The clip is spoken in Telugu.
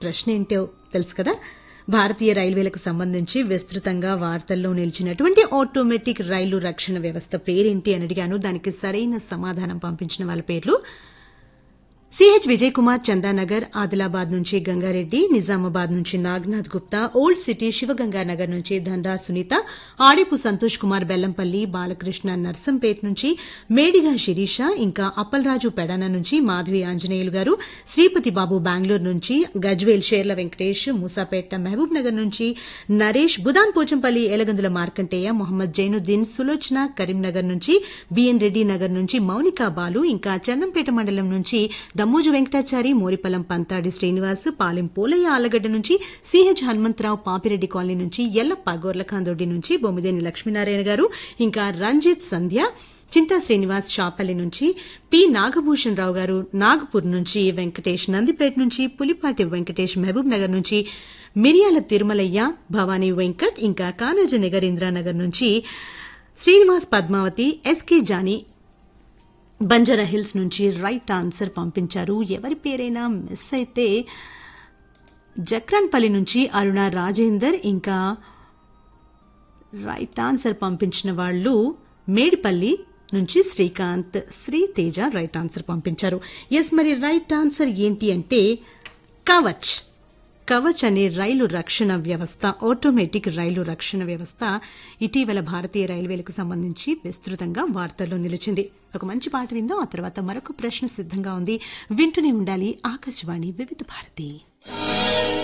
ప్రశ్న ఏంటో తెలుసు కదా భారతీయ రైల్వేలకు సంబంధించి విస్తృతంగా వార్తల్లో నిలిచినటువంటి ఆటోమేటిక్ రైలు రక్షణ వ్యవస్థ పేరేంటి అని అడిగాను దానికి సరైన సమాధానం పంపించిన వాళ్ళ పేర్లు సిహెచ్ విజయ్ కుమార్ చందానగర్ ఆదిలాబాద్ నుంచి గంగారెడ్డి నిజామాబాద్ నుంచి నాగనాథ్ గుప్తా ఓల్డ్ సిటీ శివగంగానగర్ నుంచి ధండా సునీత ఆడిపు సంతోష్ కుమార్ బెల్లంపల్లి బాలకృష్ణ నర్సంపేట్ నుంచి మేడిగా శిరీష ఇంకా అప్పలరాజు పెడాన నుంచి మాధవి ఆంజనేయులు గారు శ్రీపతి బాబు బెంగళూరు నుంచి గజ్వేల్ షేర్ల వెంకటేష్ మూసాపేట మహబూబ్ నగర్ నుంచి నరేష్ బుదాన్ పోచంపల్లి ఏలగందుల మార్కంటేయ మొహమ్మద్ జైనుద్దీన్ సులోచన కరీంనగర్ నుంచి బిఎన్ రెడ్డి నగర్ నుంచి మౌనికా బాలు ఇంకా చందంపేట మండలం నుంచి దమ్మోజు వెంకటాచారి మోరిపల్లం పంతాడి శ్రీనివాస్ పాలెం పోలయ్య ఆలగడ్డ నుంచి సిహెచ్ హనుమంతరావు పాపిరెడ్డి కాలనీ నుంచి ఎల్లప్ప గోర్లకాందొడ్డి నుంచి బొమ్మిదేని లక్ష్మీనారాయణ గారు ఇంకా రంజిత్ సంధ్య చింతా శ్రీనివాస్ షాపల్లి నుంచి పి నాగభూషణ్ రావు గారు నాగపూర్ నుంచి వెంకటేష్ నందిపేట నుంచి పులిపాటి వెంకటేష్ మహబూబ్ నగర్ నుంచి మిరియాల తిరుమలయ్య భవానీ వెంకట్ ఇంకా కానజ నగర్ నుంచి శ్రీనివాస్ పద్మావతి ఎస్కే జానీ బంజారా హిల్స్ నుంచి రైట్ ఆన్సర్ పంపించారు ఎవరి పేరైనా మిస్ అయితే జక్రాన్పల్లి నుంచి అరుణ రాజేందర్ ఇంకా రైట్ ఆన్సర్ పంపించిన వాళ్ళు మేడిపల్లి నుంచి శ్రీకాంత్ శ్రీ తేజ రైట్ ఆన్సర్ పంపించారు ఎస్ మరి రైట్ ఆన్సర్ ఏంటి అంటే కవచ్ కవచ్ అనే రైలు రక్షణ వ్యవస్థ ఆటోమేటిక్ రైలు రక్షణ వ్యవస్థ ఇటీవల భారతీయ రైల్వేలకు సంబంధించి విస్తృతంగా వార్తల్లో నిలిచింది ఒక మంచి పాట విందాం ఆ తర్వాత మరొక ప్రశ్న సిద్ధంగా ఉంది వింటూనే ఉండాలి ఆకాశవాణి వివిధ భారతి